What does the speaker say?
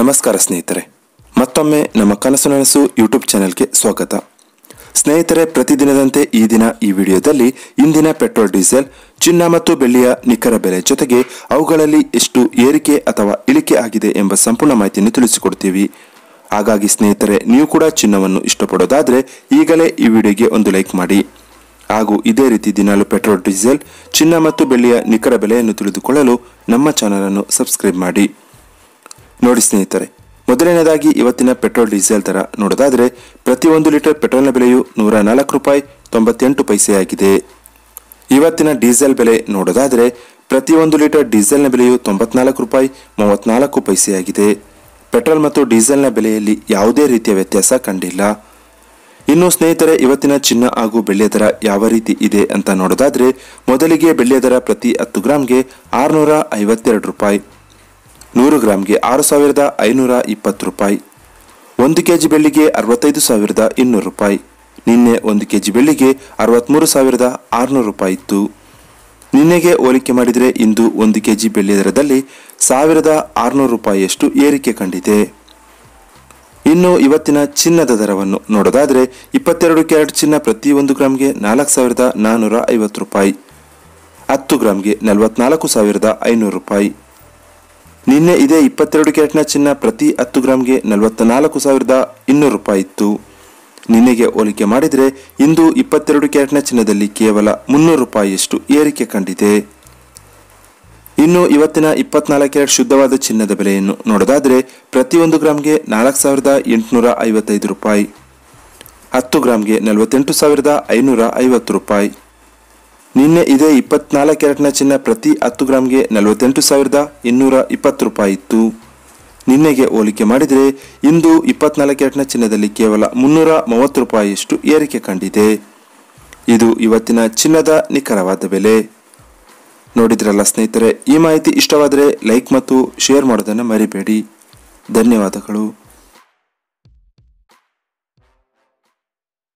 ನಮಸ್ಕಾರ ಸ್ನೇಹಿತರೆ ಮತ್ತೊಮ್ಮೆ ನಮ್ಮ ಕನಸು ನನಸು ಯೂಟ್ಯೂಬ್ ಚಾನೆಲ್ಗೆ ಸ್ವಾಗತ ಸ್ನೇಹಿತರೆ ಪ್ರತಿದಿನದಂತೆ ಈ ದಿನ ಈ ವಿಡಿಯೋದಲ್ಲಿ ಇಂದಿನ ಪೆಟ್ರೋಲ್ ಡೀಸೆಲ್ ಚಿನ್ನ ಮತ್ತು ಬೆಳ್ಳಿಯ ನಿಖರ ಬೆಲೆ ಜೊತೆಗೆ ಅವುಗಳಲ್ಲಿ ಎಷ್ಟು ಏರಿಕೆ ಅಥವಾ ಇಳಿಕೆ ಆಗಿದೆ ಎಂಬ ಸಂಪೂರ್ಣ ಮಾಹಿತಿಯನ್ನು ತಿಳಿಸಿಕೊಡ್ತೀವಿ ಹಾಗಾಗಿ ಸ್ನೇಹಿತರೆ ನೀವು ಕೂಡ ಚಿನ್ನವನ್ನು ಇಷ್ಟಪಡೋದಾದ್ರೆ ಈಗಲೇ ಈ ವಿಡಿಯೋಗೆ ಒಂದು ಲೈಕ್ ಮಾಡಿ ಹಾಗೂ ಇದೇ ರೀತಿ ದಿನಾಲು ಪೆಟ್ರೋಲ್ ಡೀಸೆಲ್ ಚಿನ್ನ ಮತ್ತು ಬೆಳ್ಳಿಯ ನಿಖರ ಬೆಲೆಯನ್ನು ತಿಳಿದುಕೊಳ್ಳಲು ನಮ್ಮ ಚಾನಲ್ ಅನ್ನು ಸಬ್ಸ್ಕ್ರೈಬ್ ಮಾಡಿ ನೋಡಿ ಸ್ನೇಹಿತರೆ ಮೊದಲನೇದಾಗಿ ಇವತ್ತಿನ ಪೆಟ್ರೋಲ್ ಡೀಸೆಲ್ ದರ ನೋಡೋದಾದ್ರೆ ಪ್ರತಿ ಒಂದು ಲೀಟರ್ ಪೆಟ್ರೋಲ್ನ ಬೆಲೆಯು ನೂರ ನಾಲ್ಕು ರೂಪಾಯಿ ತೊಂಬತ್ತೆಂಟು ಪೈಸೆಯಾಗಿದೆ ಇವತ್ತಿನ ಡೀಸೆಲ್ ಬೆಲೆ ನೋಡೋದಾದ್ರೆ ಪ್ರತಿ ಒಂದು ಲೀಟರ್ ಡೀಸೆಲ್ನ ಬೆಲೆಯು ತೊಂಬತ್ನಾಲ್ಕು ರೂಪಾಯಿ ಮೂವತ್ನಾಲ್ಕು ಪೈಸೆಯಾಗಿದೆ ಪೆಟ್ರೋಲ್ ಮತ್ತು ಡೀಸೆಲ್ನ ಬೆಲೆಯಲ್ಲಿ ಯಾವುದೇ ರೀತಿಯ ವ್ಯತ್ಯಾಸ ಕಂಡಿಲ್ಲ ಇನ್ನು ಸ್ನೇಹಿತರೆ ಇವತ್ತಿನ ಚಿನ್ನ ಹಾಗೂ ಬೆಳ್ಳಿಯ ದರ ಯಾವ ರೀತಿ ಇದೆ ಅಂತ ನೋಡೋದಾದ್ರೆ ಮೊದಲಿಗೆ ಬೆಳ್ಳಿಯ ದರ ಪ್ರತಿ ಹತ್ತು ಗ್ರಾಂಗೆ ಆರುನೂರ ಐವತ್ತೆರಡು ರೂಪಾಯಿ ನೂರು ಗ್ರಾಂಗೆ ಆರು ಸಾವಿರದ ಐನೂರ ಇಪ್ಪತ್ತು ರೂಪಾಯಿ ಒಂದು ಕೆಜಿ ಬೆಳ್ಳಿಗೆ ಅರವತ್ತೈದು ಸಾವಿರದ ಇನ್ನೂರು ರೂಪಾಯಿ ನಿನ್ನೆ ಒಂದು ಕೆಜಿ ಬೆಳ್ಳಿಗೆ ಅರವತ್ತ್ಮೂರು ಸಾವಿರದ ಆರುನೂರು ರೂಪಾಯಿ ಇತ್ತು ನಿನ್ನೆಗೆ ಹೋಲಿಕೆ ಮಾಡಿದರೆ ಇಂದು ಒಂದು ಕೆಜಿ ಬೆಳ್ಳಿಯ ದರದಲ್ಲಿ ಸಾವಿರದ ಆರುನೂರು ರೂಪಾಯಿಯಷ್ಟು ಏರಿಕೆ ಕಂಡಿದೆ ಇನ್ನು ಇವತ್ತಿನ ಚಿನ್ನದ ದರವನ್ನು ನೋಡೋದಾದ್ರೆ ಇಪ್ಪತ್ತೆರಡು ಕ್ಯಾರೆಟ್ ಚಿನ್ನ ಪ್ರತಿ ಒಂದು ಗ್ರಾಮ್ಗೆ ನಾಲ್ಕು ಸಾವಿರದ ನಾನ್ನೂರ ಐವತ್ತು ರೂಪಾಯಿ ಹತ್ತು ಗ್ರಾಮ್ಗೆ ನಲವತ್ನಾಲ್ಕು ಸಾವಿರದ ಐನೂರು ರೂಪಾಯಿ ನಿನ್ನೆ ಇದೇ ಇಪ್ಪತ್ತೆರಡು ಕ್ಯಾರೆಟ್ನ ಚಿನ್ನ ಪ್ರತಿ ಹತ್ತು ಗ್ರಾಮ್ಗೆ ನಲವತ್ತ ನಾಲ್ಕು ಸಾವಿರದ ಇನ್ನೂರು ರೂಪಾಯಿ ಇತ್ತು ನಿನ್ನೆಗೆ ಹೋಲಿಕೆ ಮಾಡಿದರೆ ಇಂದು ಇಪ್ಪತ್ತೆರಡು ಕ್ಯಾರೆಟ್ನ ಚಿನ್ನದಲ್ಲಿ ಕೇವಲ ಮುನ್ನೂರು ರೂಪಾಯಿಯಷ್ಟು ಏರಿಕೆ ಕಂಡಿದೆ ಇನ್ನು ಇವತ್ತಿನ ಇಪ್ಪತ್ನಾಲ್ಕು ಕ್ಯಾರೆಟ್ ಶುದ್ಧವಾದ ಚಿನ್ನದ ಬೆಲೆಯನ್ನು ನೋಡೋದಾದ್ರೆ ಪ್ರತಿಯೊಂದು ಗ್ರಾಮ್ಗೆ ನಾಲ್ಕು ಸಾವಿರದ ಎಂಟುನೂರ ಐವತ್ತೈದು ರೂಪಾಯಿ ಹತ್ತು ಗ್ರಾಮ್ಗೆ ನಲವತ್ತೆಂಟು ಸಾವಿರದ ಐನೂರ ಐವತ್ತು ರೂಪಾಯಿ ನಿನ್ನೆ ಇದೇ ಇಪ್ಪತ್ನಾಲ್ಕು ಕ್ಯಾರೆಟ್ನ ಚಿನ್ನ ಪ್ರತಿ ಹತ್ತು ಗ್ರಾಮ್ಗೆ ನಲವತ್ತೆಂಟು ಸಾವಿರದ ಇನ್ನೂರ ಇಪ್ಪತ್ತು ರೂಪಾಯಿ ಇತ್ತು ನಿನ್ನೆಗೆ ಹೋಲಿಕೆ ಮಾಡಿದರೆ ಇಂದು ಇಪ್ಪತ್ನಾಲ್ಕು ಕ್ಯಾರೆಟ್ನ ಚಿನ್ನದಲ್ಲಿ ಕೇವಲ ಮುನ್ನೂರ ಮೂವತ್ತು ರೂಪಾಯಿಯಷ್ಟು ಏರಿಕೆ ಕಂಡಿದೆ ಇದು ಇವತ್ತಿನ ಚಿನ್ನದ ನಿಖರವಾದ ಬೆಲೆ ನೋಡಿದ್ರಲ್ಲ ಸ್ನೇಹಿತರೆ ಈ ಮಾಹಿತಿ ಇಷ್ಟವಾದರೆ ಲೈಕ್ ಮತ್ತು ಶೇರ್ ಮಾಡೋದನ್ನು ಮರಿಬೇಡಿ ಧನ್ಯವಾದಗಳು